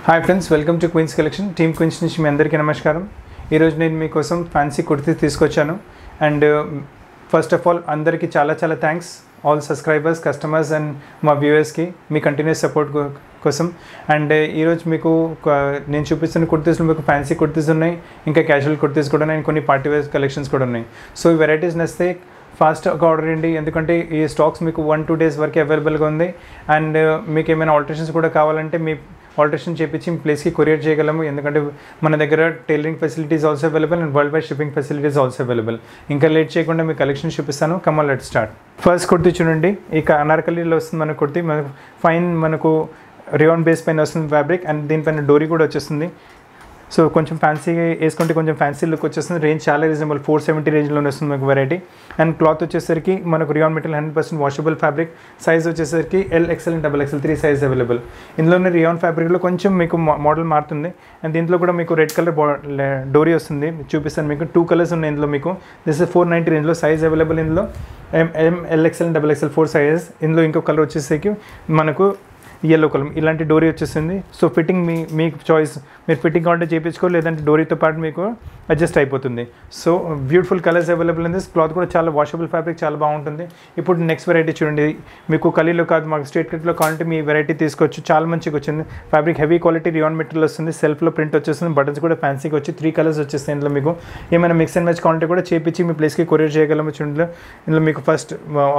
hi friends welcome to Queens Collection team Queens నుంచి మీ అందరికీ నమస్కారం ఈరోజు నేను మీకోసం ఫ్యాన్సీ కుర్తీ తీసుకొచ్చాను అండ్ ఫస్ట్ ఆఫ్ ఆల్ అందరికీ చాలా చాలా thanks all subscribers customers and మా వ్యూవర్స్కి మీ కంటిన్యూస్ సపోర్ట్ కోసం అండ్ ఈరోజు మీకు ఒక- నేను చూపిస్తున్న కుర్తీస్లో మీకు ఫ్యాన్సీ కుర్తీస్ ఉన్నాయి ఇంకా క్యాజువల్ కుర్తీస్ కూడా ఉన్నాయి కొన్ని పార్టీ వేర్ కలెక్షన్స్ కూడా ఉన్నాయి సో ఈ వెరైటీస్ నచ్చితే ఫాస్ట్ ఒక ఆర్డర్ చేయండి ఎందుకంటే ఈ స్టాక్స్ మీకు వన్ టూ డేస్ వరకు అవైలబుల్గా ఉంది అండ్ మీకు ఏమైనా ఆల్టరేషన్స్ కూడా కావాలంటే మీ ఆల్టరేషన్ చేపించి మీ ప్లేస్కి కొరియర్ చేయగలము ఎందుకంటే మన దగ్గర tailoring facilities also available and world wide shipping facilities also available ఇంకా లేట్ చేయకుండా మీ కలెక్షన్ చూపిస్తాను come on let start first kurti చూడండి ఇక అనార్కలీలో వస్తుంది మన కుర్తీ మనకు ఫైన్ మనకు రియాన్ బేస్ పైన వస్తుంది ఫ్యాబ్రిక్ అండ్ దీనిపైన డోరీ కూడా వచ్చేస్తుంది సో కొంచెం ఫ్యాన్సీగా వేసుకుంటే కొంచెం ఫ్యాన్సీ లుక్ వచ్చేస్తుంది రేంజ్ చాలా రీజనబుల్ ఫోర్ సెవెంటీ రేంజ్లోనే వస్తుంది మనకు వెరైటీ అండ్ క్లాత్ వచ్చేసరికి మనకు rayon material hundred percent washable fabric size వచ్చేసరికి L XL and double XL three size available ఇందులోనే రియాన్ ఫ్యాబ్రిక్లో కొంచెం మీకు మోడల్ మారుతుంది అండ్ దీంట్లో కూడా మీకు రెడ్ కలర్ డోరీ వస్తుంది చూపిస్తాను మీకు టూ కలర్స్ ఉన్నాయి ఇందులో మీకు దిస్ ఇస్ ఫోర్ నైంటీ రేంజ్లో సైజ్ అవైలబుల్ ఇందులో M M L XL and double XL four sizes ఇందులో ఇంకో కలర్ వచ్చేసరికి మనకు ఎల్లో కలర్ ఇలాంటి డోరీ వచ్చేసింది సో ఫిట్టింగ్ మీ మీకు చాయిస్ మీరు ఫిట్టింగ్ కావాలంటే చేయించుకో లేదంటే డోరీతో పాటు మీకు అడ్జస్ట్ అయిపోతుంది సో బ్యూటిఫుల్ కలర్స్ అవైలబుల్ ఉంది క్లాత్ కూడా చాలా వాషబుల్ ఫ్యాబ్రిక్ చాలా బాగుంటుంది ఇప్పుడు నెక్స్ట్ వెరైటీ చూడండి మీకు కలిలో కాదు మాకు స్ట్రేట్ కట్లో కావాలంటే మీ వెరైటీ తీసుకోవచ్చు చాలా మంచిగా వచ్చింది fabric heavy quality rayon material వస్తుంది సెల్ఫ్లో ప్రింట్ వచ్చేస్తుంది బటన్స్ కూడా ఫ్యాన్సీగా వచ్చి త్రీ కలర్స్ వచ్చేస్తాయి ఇందులో మీకు ఏమైనా మిక్స్ అండ్ మ్యాచ్ కావాలంటే కూడా చేపించి మీ ప్లేస్కి కొరియర్ చేయగలము చూడండి ఇందులో మీకు ఫస్ట్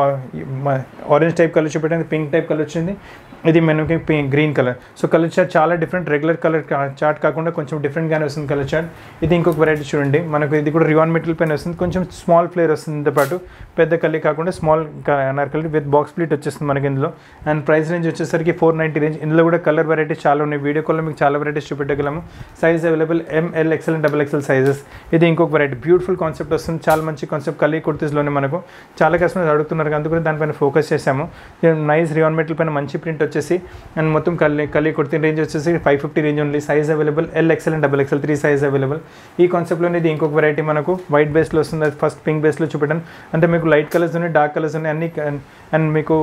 ఆరెంజ్ టైప్ కలర్ చూపెట్టండి పింక్ టైప్ కలర్ వచ్చింది ఇది మనకి pink green colour so colour chart చాలా డిఫరెంట్ రెగ్యులర్ కలర్ చార్ట్ కాకుండా కొంచెం డిఫరెంట్గానే వస్తుంది కలర్ చార్ట్ ఇది ఇంకొక వెరైటీ చూడండి మనకు ఇది కూడా రివాన్ మెటీరియల్ పైన వస్తుంది కొంచెం స్మాల్ ఫ్లేర్ వస్తుంది దీంతో పాటు పెద్ద కలీ కాకుండా small anarkali with box pleat వచ్చేస్తుంది మనకి ఇందులో అండ్ ప్రైస్ రేంజ్ వచ్చేసరికి ఫోర్ నైంటీ రేంజ్ ఇందులో కూడా కలర్ వెరైటీస్ చాలా ఉన్నాయి వీడియో కాల్లో మీకు చాలా వెరైటీస్ చూపెట్టగలము size available M L XL and double XL sizes ఇది ఇంకొక వెరైటీ బ్యూటిఫుల్ కాన్సెప్ట్ వస్తుంది చాలా మంచి కాన్సెప్ట్ కలీ కుర్తీస్లోనే మనకు చాలా కస్టమర్స్ అడుగుతున్నారు అందుకని దానిపైన ఫోకస్ చేశాము నైస్ రియాన్ మెటీరియల్ పైన మంచి ప్రింట్ వచ్చేసి అండ్ మొత్తం కలి కలి కుర్తీ రేంజ్ వచ్చేసి five fifty range only size available L XL and double XL three size available ఈ కాన్సెప్ట్లోనే ఇది ఇంకొక వెరైటీ మనకు వైట్ బేస్లో వస్తుంది అది ఫస్ట్ పింక్ బేస్లో చూపెట్టాను అంటే మీకు లైట్ కలర్స్ ఉన్నాయి డార్క్ కలర్స్ ఉన్నాయి అన్ని అండ్ మీకు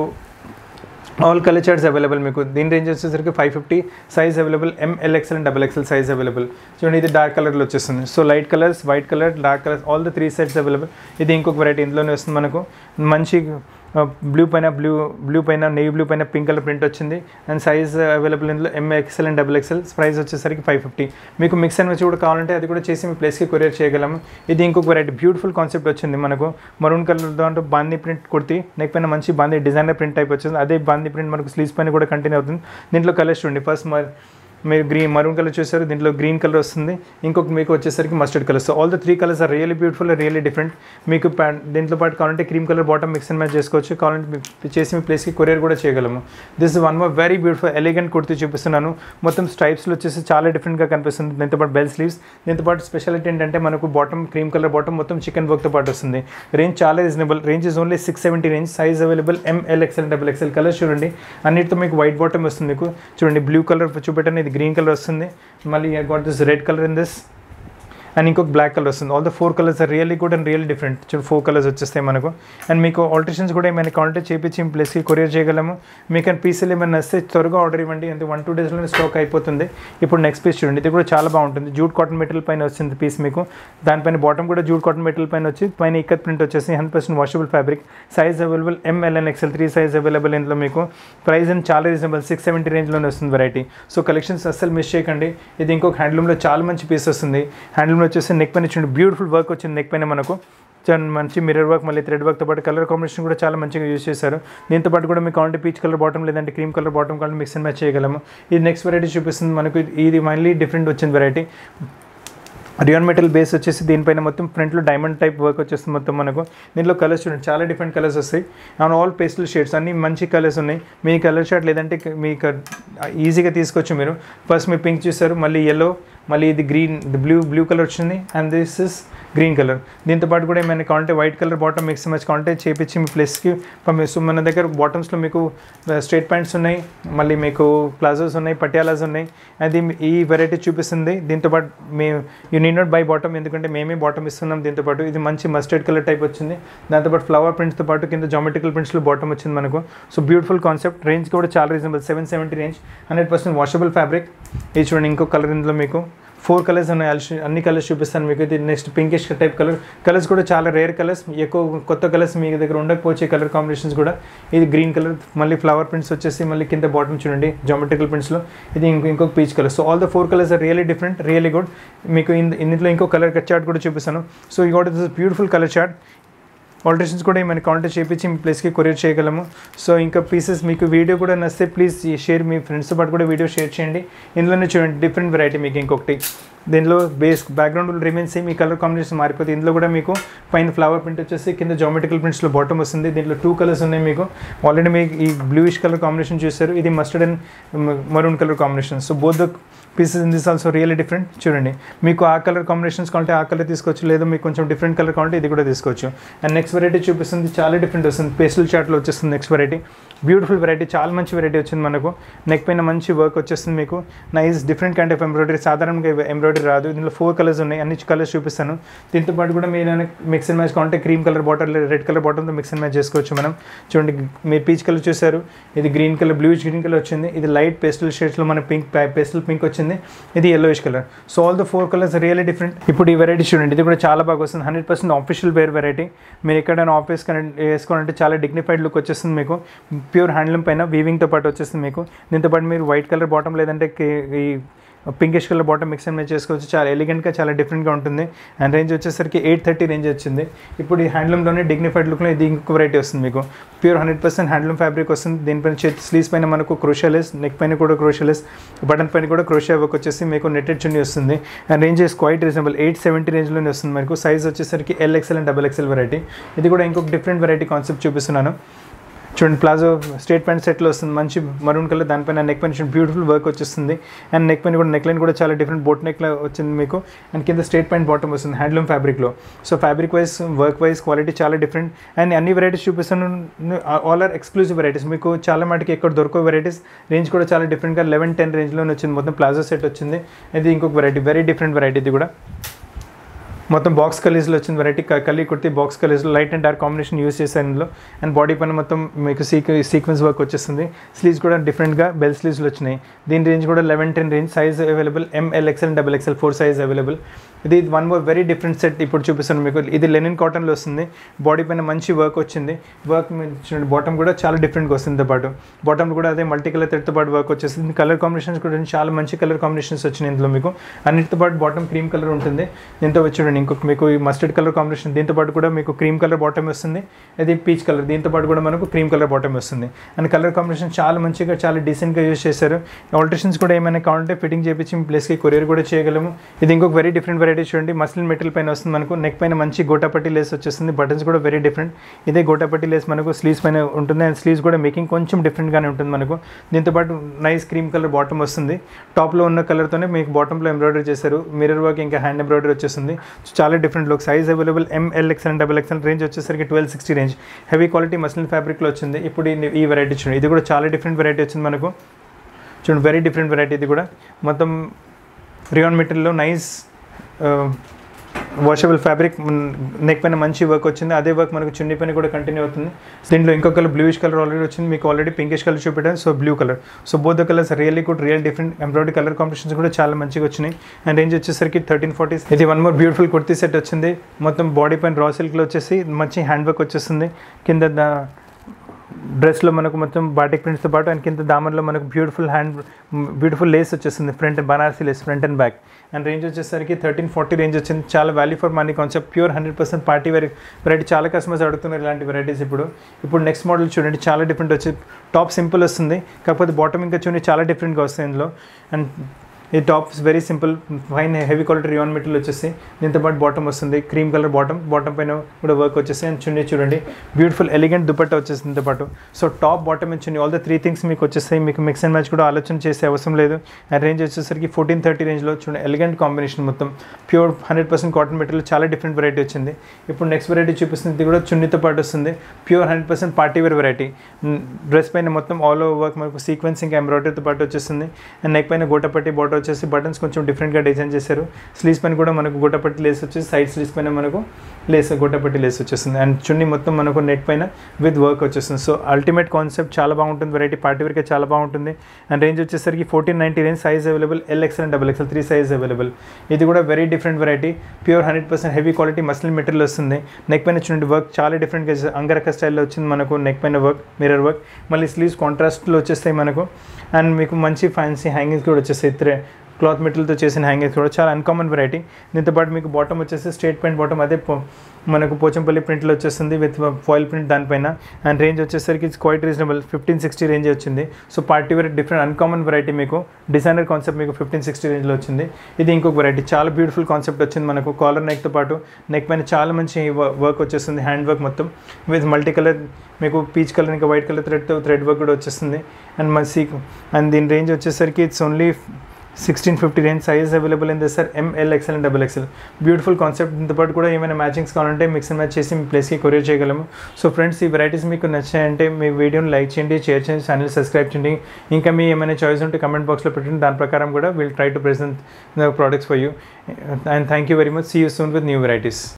ఆల్ కలర్ చార్ట్స్ అవైలబుల్ మీకు దీని రేంజ్ వచ్చేసరికి five fifty size available M L XL and double XL size available చూడండి ఇది డార్క్ కలర్లో వచ్చేస్తుంది so light colours white colour dark colours all the three sets available ఇది ఇంకొక వెరైటీ ఇందులోనే వస్తుంది మనకు మంచి బ్లూ పైన బ్లూ బ్లూ పైన నెయ్యి బ్లూ పైన పింక్ కలర్ ప్రింట్ వచ్చింది అండ్ సైజ్ అవైలబుల్ ఇందులో M XL and double XL price వచ్చేసరికి ఫైవ్ ఫిఫ్టీ మీకు మిక్స్ అండ్ వచ్చి కూడా కావాలంటే అది కూడా చేసి మీ ప్లేస్కి కొరియర్ చేయగలము ఇది ఇంకొక వెరైటీ బ్యూటిఫుల్ కాన్సెప్ట్ వచ్చింది మనకు మరూన్ కలర్ దాంట్లో బాందీ ప్రింట్ కుర్తి నెక్ పైన మంచి బాందీ డిజైనర్ ప్రింట్ టైప్ వచ్చింది అదే బాందీ ప్రింట్ మనకు స్లీవ్స్ పైన కూడా కంటిన్యూ అవుతుంది దీంట్లో కలర్స్ చూడండి ఫస్ట్ మీరు గ్రీన్ మరూన్ కలర్ చూసారు దీంట్లో గ్రీన్ కలర్ వస్తుంది ఇంకొక మీకు వచ్చేసరికి mustard colour so all the three colours are really beautiful really different మీకు ప్యా- దీంట్లో పాటు కావాలంటే cream colour bottom mix and match చేసుకోవచ్చు కావాలంటే మీ- చేసి మీ ప్లేస్కి కొరియర్ కూడా చేయగలము this one more very beautiful elegant kurti చూపిస్తున్నాను మొత్తం స్ట్రైప్స్లో వచ్చేసి చాలా డిఫరెంట్గా కనిపిస్తుంది దీంతో పాటు బెల్ స్లీవ్స్ దీంతో పాటు స్పెషాలిటీ ఏంటంటే మనకు బాటమ్ క్రీమ్ కలర్ బాటమ్ మొత్తం చికెన్ వర్క్తో పాటు వస్తుంది రేంజ్ చాలా reasonable range is only six seventy range size available M L XL double XL colour చూడండి అన్నిటితో మీకు వైట్ బాటమ్ వస్తుంది మీకు చూడండి బ్లూ కలర్ చూపెట్టండి ఇది గ్రీన్ కలర్ వస్తుంది మళ్ళీ got this red colour in this and ఇంకొక బ్లాక్ కలర్ వస్తుంది all the four colours are really good and real different చూడు ఫోర్ కలర్స్ వచ్చేస్తాయి మనకు అండ్ మీకు ఆల్టరేషన్స్ కూడా ఏమైనా కావాలంటే చేపించి ప్లేస్కి కొరియర్ చేయగలము మీకు అండ్ పీసులు ఏమైనా వస్తే త్వరగా ఆర్డర్ ఇవ్వండి అంటే వన్ టూ డేస్లోనే స్టాక్ అయిపోతుంది ఇప్పుడు నెక్స్ట్ పీస్ చూడండి ఇది కూడా చాలా బాగుంటుంది జూట్ కాటన్ మెటీరియల్ పైన వచ్చింది పీస్ మీకు దానిపైన బాటమ్ కూడా జూట్ కాటన్ మెటీరియల్ పైన వచ్చి పైన ఇక్కత్ ప్రింట్ వచ్చేసి hundred percent washable fabric size available M L and XL three size available ఇందులో మీకు ప్రైస్ అండ్ చాలా రీజనబుల్ సిక్స్ సెవెంటీ రేంజ్లోనే వస్తుంది వెరైటీ సో కలెక్షన్స్ అస్సలు మిస్ చేయకండి ఇది ఇంకొక హ్యాండ్లూమ్లో చాలా మంచి పీస్ వస్తుంది హ్యాండ్లూమ్లో వచ్చేసి నెక్ పైన చూడండి బ్యూటిఫుల్ వర్క్ వచ్చింది నెక్ పైన మనకు చాలా మంచి మిర్రర్ వర్క్ మళ్ళీ థ్రెడ్ వర్క్తో పాటు కలర్ కాంబినేషన్ కూడా చాలా మంచిగా యూస్ చేశారు దీంతో పాటు కూడా మీకు కావాలంటే పీచ్ కలర్ బాటమ్ లేదంటే క్రీమ్ కలర్ బాటమ్ కావాలంటే మిక్స్ అండ్ మ్యాచ్ చేయగలము ఇది నెక్స్ట్ వెరైటీ చూపిస్తుంది మనకు ఇది మళ్ళీ డిఫరెంట్ వచ్చింది వెరైటీ రియాన్ మెటల్ బేస్ వచ్చేసి దీనిపైన మొత్తం ఫ్రంట్లో డైమండ్ టైప్ వర్క్ వచ్చేస్తుంది మొత్తం మనకు దీంట్లో కలర్స్ చూడండి చాలా డిఫరెంట్ కలర్స్ వస్తాయి అండ్ ఆల్ పేస్టల్ షేడ్స్ అన్ని మంచి కలర్స్ ఉన్నాయి మీ కలర్ షార్ట్ లేదంటే మీకు ఈజీగా తీసుకోవచ్చు మీరు ఫస్ట్ మీరు పింక్ చూస్తారు మళ్ళీ ఎల్లో మళ్ళీ ఇది గ్రీన్ బ్లూ బ్లూ కలర్ వచ్చింది and this is green colour దీంతో పాటు కూడా ఏమైనా కావాలంటే white colour bottom mix match కావాలంటే చేపించి మీ ప్లేస్కి పంపిస్తాం మన దగ్గర బాటమ్స్లో మీకు స్ట్రేట్ ప్యాంట్స్ ఉన్నాయి మళ్ళీ మీకు ప్లాజోస్ ఉన్నాయి పటియాలాస్ ఉన్నాయి అది ఈ వెరైటీ చూపిస్తుంది దీంతో పాటు మీ ఈ నీడ్ నాట్ బై బాటమ్ ఎందుకంటే మేమే బాటమ్ ఇస్తున్నాం దీంతో పాటు ఇది మంచి మస్టర్డ్ కలర్ టైప్ వచ్చింది దాంతోపాటు ఫ్లవర్ ప్రింట్స్తో పాటు కింద జామెట్రికల్ ప్రింట్స్లో బాటమ్ వచ్చింది మనకు సో బ్యూటిఫుల్ కాన్సెప్ట్ రేంజ్ కూడా చాలా reasonable seven seventy range hundred percent washable fabric ఇది చూడండి ఇంకో కలర్ ఇందులో మీకు ఫోర్ కలర్స్ ఉన్నాయి అల్సి- అన్ని కలర్స్ చూపిస్తాను మీకు ఇది next pinkish type colour colours కూడా చాలా రేర్ కలర్స్ ఎక్కువ కొత్త కలర్స్ మీ దగ్గర ఉండకపోవచ్చు కలర్ కాంబినేషన్స్ కూడా ఇది గ్రీన్ కలర్ మళ్ళీ ఫ్లవర్ ప్రింట్స్ వచ్చేసి మళ్ళీ కింద బాటమ్ చూడండి జామెట్రికల్ ప్రింట్స్లో ఇది ఇంకో ఇంకొక peach colour so all the four colours are really different really good మీకు ఇన్- ఇందులో ఇంకో కలర్ చార్ట్ కూడా చూపిస్తాను సో ఈ got this beautiful colour chart alterations కూడా మన కాంటాక్ట్ చేయించి మీ ప్లేస్కి కొరియర్ చేయగలము సో ఇంకా పీసెస్ మీకు వీడియో కూడా నచ్చితే ప్లీజ్ షేర్ మీ ఫ్రెండ్స్తో పాటు కూడా వీడియో షేర్ చేయండి ఇందులోనే చూడండి డిఫరెంట్ వెరైటీ మీకు ఇంకొకటి దీనిలో బేస్ బ్యాక్గ్రౌండ్ రిమైన్ సేమ్ ఈ కలర్ కాంబినేషన్ మారిపోతుంది ఇందులో కూడా మీకు పైన ఫ్లవర్ ప్రింట్ వచ్చేసి కింద జామెట్రికల్ ప్రింట్స్లో బాటమ్ వస్తుంది దీంట్లో టూ కలర్స్ ఉన్నాయి మీకు ఆల్రెడీ మీకు ఈ బ్లూయిష్ కలర్ కాంబినేషన్ చూసారు ఇది mustard and maroon colour combination so both the pieces in this also really different చూడండి మీకు ఆ కలర్ కాంబినేషన్స్ కావాలంటే ఆ కలర్ తీసుకోవచ్చు లేదా మీకు కొంచెం డిఫరెంట్ కలర్ కావాలంటే ఇది కూడా తీసుకోవచ్చు అండ్ నెక్స్ట్ వెరైటీ చూపిస్తుంది చాలా డిఫరెంట్ వస్తుంది పేస్టల్ చాట్లో వచ్చేస్తుంది నెక్స్ట్ వెరైటీ బ్యూటిఫుల్ వెరైటీ చాలా మంచి వెరైటీ వచ్చింది మనకు నెక్ పైన మంచి వర్క్ వచ్చేస్తుంది మీకు nice different kind of embroidery సాధారణంగా ఎంబ్రాయిడరీ రాదు దీనిలో ఫోర్ కలర్స్ ఉన్నాయి అన్ని కలర్స్ చూపిస్తాను దీంతో పాటు కూడా మీరు మిక్స్ అండ్ మ్యాచ్ కావాలంటే cream colour bottom red colour బాటిల్తో మిక్స్ అండ్ మ్యాచ్ చేసుకోవచ్చు మనం చూడండి మీరు పీచ్ కలర్ చూసారు ఇది green colour bluish green colour వచ్చింది ఇది లైట్ పేస్టల్ షేడ్స్లో మన పింక్ పేస్టల్ పింక్ వచ్చింది ఇది yellowish colour so all the four colours really different ఇప్పుడు ఈ వెరైటీ చూడండి ఇది కూడా చాలా బాగా వస్తుంది hundred percent official wear variety మీరు ఎక్కడైనా ఆఫీస్ కనెక్ట్ వేసుకోవాలంటే చాలా డిగ్నిఫైడ్ లుక్ వచ్చేస్తుంది మీకు ప్యూర్ హ్యాండ్లూమ్ పైన వీవింగ్తో పాటు వచ్చేస్తుంది మీకు దీంతో పాటు మీరు వైట్ కలర్ బాటమ్ లేదంటే కే- ఈ pinkish colour bottom mix and match చేసుకోవచ్చు చాలా ఎలిగెంట్గా చాలా డిఫరెంట్గా ఉంటుంది అండ్ రేంజ్ వచ్చేసరికి ఎయిట్ థర్టీ రేంజ్ వచ్చింది ఇప్పుడు ఈ హ్యాండ్లూమ్లోనే డిగ్నిఫైడ్ లుక్లో ఇది ఇంకొక వెరైటీ వస్తుంది మీకు pure hundred percent handloom fabric వస్తుంది దీనిపైన చేతి స్లీవ్స్ పైన మనకు క్రోషియాలెస్ నెక్ పైన కూడా క్రోషియాలెస్ బటన్ పైన కూడా క్రోషియా వర్క్ వచ్చేసి మీకు నెట్టెడ్ చున్నీ వస్తుంది and range is quite reasonable eight seventy రేంజ్లోనే వస్తుంది మనకు సైజ్ వచ్చేసరికి L XL and double XL variety ఇది కూడా ఇంకొక డిఫరెంట్ వెరైటీ కాన్సెప్ట్ చూపిస్తున్నాను చూడండి ప్లాజో స్ట్రేట్ ప్యాంట్ సెట్లో వస్తుంది మంచి మరూన్ కలర్ దానిపైన నెక్ పైన చూడండి బ్యూటిఫుల్ వర్క్ వచ్చేస్తుంది అండ్ నెక్ పైన కూడా నెక్ లైన్ కూడా చాలా డిఫరెంట్ బోట్ నెక్ వచ్చింది మీకు అండ్ కింద స్ట్రేట్ ప్యాంట్ బాటమ్ వస్తుంది హ్యాండ్లూమ్ ఫ్యాబ్రిక్లో so fabric wise work wise quality చాలా డిఫరెంట్ అండ్ అన్ని వెరైటీస్ చూపిస్తాను ఆల్ ఆర్ ఎక్స్క్లూజివ్ వెరైటీస్ మీకు చాలా మటుకి ఎక్కడ దొరకవు వెరైటీస్ రేంజ్ కూడా చాలా డిఫరెంట్గా లెవెన్ టెన్ రేంజ్లోనే వచ్చింది మొత్తం ప్లాజో సెట్ వచ్చింది ఇది ఇంకొక వెరైటీ వెరీ డిఫరెంట్ వెరైటీ ఇది కూడా మొత్తం బాక్స్ కలీజ్లో వచ్చిన వెరైటీ కలీ కుర్తి బాక్స్ కలీజ్లో light and dark combination use చేశాను ఇందులో అండ్ బాడీ పైన మొత్తం మీకు సీక్ సీక్వెన్స్ వర్క్ వచ్చేస్తుంది స్లీవ్స్ కూడా డిఫరెంట్గా బెల్ స్లీవ్స్లో వచ్చినాయి దీని రేంజ్ కూడా eleven ten range size available M L XL double XL four size available ఇది one more very different set ఇప్పుడు చూపిస్తాను మీకు ఇది లెనిన్ కాటన్లో వస్తుంది బాడీ పైన మంచి వర్క్ వచ్చింది వర్క్ చూడండి బాటమ్ కూడా చాలా డిఫరెంట్గా వస్తుంది పాటు బాటమ్ కూడా అదే మల్టీ కలర్ థ్రెడ్తో పాటు వర్క్ వచ్చేస్తుంది కలర్ కాంబినేషన్స్ కూడా చాలా మంచి కలర్ కాంబినేషన్స్ వచ్చినాయి ఇందులో మీకు అన్నిటితో పాటు బాటమ్ క్రీమ్ కలర్ ఉంటుంది దీంతో చూడండి ఇంకొక మీకు ఈ మస్టర్డ్ కలర్ కాంబినేషన్ దీంతో పాటు కూడా మీకు క్రీమ్ కలర్ బాటమ్ వస్తుంది ఇది పీచ్ కలర్ దీంతో పాటు కూడా మనకు క్రీమ్ కలర్ బాటమ్ వస్తుంది అండ్ కలర్ కాంబినేషన్ చాలా మంచిగా చాలా డీసెంట్గా యూస్ చేశారు ఆల్టరేషన్స్ కూడా ఏమైనా కావాలంటే ఫిట్టింగ్ చేపించి మీ ప్లేస్కి కొరియర్ కూడా చేయగలము ఇది ఇంకొక వెరీ డిఫరెంట్ వెరైటీ చూడండి మస్లిన్ మెటీరియల్ పైన వస్తుంది మనకు నెక్ పైన మంచి గోటాపట్టి లేస్ వచ్చేస్తుంది బటన్స్ కూడా వెరీ డిఫరెంట్ ఇదే గోటాపట్టి లేస్ మనకు స్లీవ్స్ పైన ఉంటుంది అండ్ స్లీవ్స్ కూడా మేకింగ్ కొంచెం డిఫరెంట్గానే ఉంటుంది మనకు దీంతో పాటు నైస్ క్రీమ్ కలర్ బాటమ్ వస్తుంది టాప్లో ఉన్న కలర్తోనే మీకు బాటంలో ఎంబ్రాయిడరీ చేశారు మిర్రర్ వర్క్ ఇంకా హ్యాండ్ ఎంబ్రాయిడరీ వచ్చేస్తుంది చాలా different look size available M L XL double XL range వచ్చేసరికి twelve sixty range heavy quality muslin ఫ్యాబ్రిక్లో వచ్చింది ఇప్పుడు ఈ- ఈ వెరైటీ చూడండి ఇది కూడా చాలా డిఫరెంట్ వెరైటీ వచ్చింది మనకు చూడండి వెరీ డిఫరెంట్ వెరైటీ ఇది కూడా మొత్తం రియాన్ మెటీరియల్లో నైస్ వాషబుల్ ఫ్యాబ్రిక్ నెక్ పైన మంచి వర్క్ వచ్చింది అదే వర్క్ మనకు చున్నీ పైన కూడా కంటిన్యూ అవుతుంది దీంట్లో ఇంకో కలర్ బ్లూయిష్ కలర్ ఆల్రెడీ వచ్చింది మీకు ఆల్రెడీ పింకిష్ కలర్ చూపెట్టాను so blue colour so both the colours really good real different embroidery colour combinations కూడా చాలా మంచిగా వచ్చినాయి అండ్ రేంజ్ వచ్చేసరికి థర్టీన్ ఫార్టీస్ ఇది one more beautiful kurti set వచ్చింది మొత్తం బాడీ పైన రా సిల్క్లో వచ్చేసి మంచి హ్యాండ్ వర్క్ వచ్చేస్తుంది కింద దా- డ్రెస్లో మనకు మొత్తం బాటిక్ ప్రింట్స్తో పాటు అండ్ కింద దామన్లో మనకు బ్యూటిఫుల్ హ్యాండ్ బ్యూటిఫుల్ లేస్ వచ్చేస్తుంది front Banarasi lace front and back and range వచ్చేసరికి థర్టీన్ ఫార్టీ రేంజ్ వచ్చింది చాలా value for money concept pure hundred percent party wear variety చాలా కస్టమర్స్ అడుగుతున్నారు ఇలాంటి వెరైటీస్ ఇప్పుడు ఇప్పుడు నెక్స్ట్ మోడల్ చూడండి చాలా డిఫరెంట్ వచ్చి టాప్ సింపుల్ వస్తుంది కాకపోతే బాటమ్ ఇంకా చూడండి చాలా డిఫరెంట్గా వస్తాయి ఇందులో అండ్ ఈ top very simple fine heavy quality rayon material వచ్చేసి దీంతో పాటు బాటమ్ వస్తుంది క్రీమ్ కలర్ బాటమ్ బాటమ్ పైన కూడా వర్క్ వచ్చేసి అండ్ చున్నీ చూడండి బ్యూటిఫుల్ ఎలిగెంట్ దుపట్టా వచ్చేసి దీంతో పాటు so top bottom and chunni all the three things మీకు వచ్చేస్తాయి మీకు మిక్స్ అండ్ మ్యాచ్ కూడా ఆలోచన చేసే అవసరం లేదు అండ్ రేంజ్ వచ్చేసరికి ఫోర్టీన్ థర్టీ రేంజ్లో చూడండి ఎలిగెంట్ కాంబినేషన్ మొత్తం pure hundred percent cotton material చాలా డిఫరెంట్ వెరైటీ వచ్చింది ఇప్పుడు నెక్స్ట్ వెరైటీ చూపిస్తుంది ఇది కూడా చున్నీతో పాటు వస్తుంది pure hundred percent party wear variety dress పైన మొత్తం ఆల్ ఓవర్ వర్క్ మనకు సీక్వెన్స్ ఇంకా ఎంబ్రాయిడరీతో పాటు వచ్చేస్తుంది అండ్ నెక్ పైన గోటపట్టి బార్డర్ వచ్చేసి బటన్స్ కొంచెం డిఫరెంట్గా డిజైన్ చేశారు స్లీవ్స్ పైన కూడా మనకు గొట్టపట్టి లేస్ వచ్చేసి సైడ్ స్లీవ్స్ పైన మనకు లేస్ గొట్టపట్టి లేస్ వచ్చేస్తుంది అండ్ చున్నీ మొత్తం మనకు నెట్ పైన విత్ వర్క్ వచ్చేస్తుంది సో అల్టిమేట్ కాన్సెప్ట్ చాలా బాగుంటుంది వెరైటీ పార్టీ వేర్కి చాలా బాగుంటుంది అండ్ రేంజ్ వచ్చేసరికి fourteen ninety range size available L XL and double XL three size available ఇది కూడా very different variety pure hundred percent heavy quality muslin material వస్తుంది నెక్ పైన వచ్చిన వర్క్ చాలా డిఫరెంట్గా అంగరక స్టైల్లో వచ్చింది మనకు నెక్ పైన వర్క్ మిరర్ వర్క్ మళ్ళీ స్లీవ్స్ కాంట్రాస్ట్లో వచ్చేస్తాయి మనకు అండ్ మీకు మంచి ఫ్యాన్సీ హ్యాంగింగ్స్ కూడా వచ్చేస్తాయి త్రే క్లాత్ మెటీరియల్తో చేసిన హ్యాంగింగ్స్ కూడా చాలా అన్కామన్ వెరైటీ దీంతో పాటు మీకు బాటమ్ వచ్చేసి స్ట్రేట్ ప్యాంట్ బాటమ్ అదే పో- మనకు పోచంపల్లి ప్రింట్లో వచ్చేస్తుంది విత్ ఫాయిల్ ప్రింట్ దానిపైన అండ్ రేంజ్ వచ్చేసరికి it's quite reasonable fifteen sixty range వచ్చింది so party wear different uncommon variety మీకు డిజైనర్ కాన్సెప్ట్ మీకు ఫిఫ్టీన్ సిక్స్టీ రేంజ్లో వచ్చింది ఇది ఇంకొక వెరైటీ చాలా బ్యూటిఫుల్ కాన్సెప్ట్ వచ్చింది మనకు కాలర్ నెక్తో పాటు నెక్ పైన చాలా మంచి వర్క్ వచ్చేస్తుంది హ్యాండ్ వర్క్ మొత్తం విత్ మల్టీ కలర్ మీకు పీచ్ కలర్ ఇంకా white colour thread thread work కూడా వచ్చేస్తుంది అండ్ మన సీక్ అండ్ దీని రేంజ్ వచ్చేసరికి it's only sixteen fifty range size available in this sir M L XL and double XL beautiful concept దీంతో పాటు కూడా ఏమైనా మ్యాచింగ్స్ కావాలంటే మిక్స్ అండ్ మ్యాచ్ చేసి మీ ప్లేస్కి కొరియర్ చేయగలము సో ఫ్రెండ్స్ ఈ వెరైటీస్ మీకు నచ్చాయంటే మీ వీడియోని లైక్ చేయండి షేర్ చేయండి ఛానల్ సబ్స్క్రైబ్ చేయండి ఇంకా మీ ఏమైనా చాయిస్ ఉంటే కమెంట్ బాక్స్లో పెట్టండి దాని ప్రకారం కూడా will try to present the products for you and thank you very much see you soon with new varieties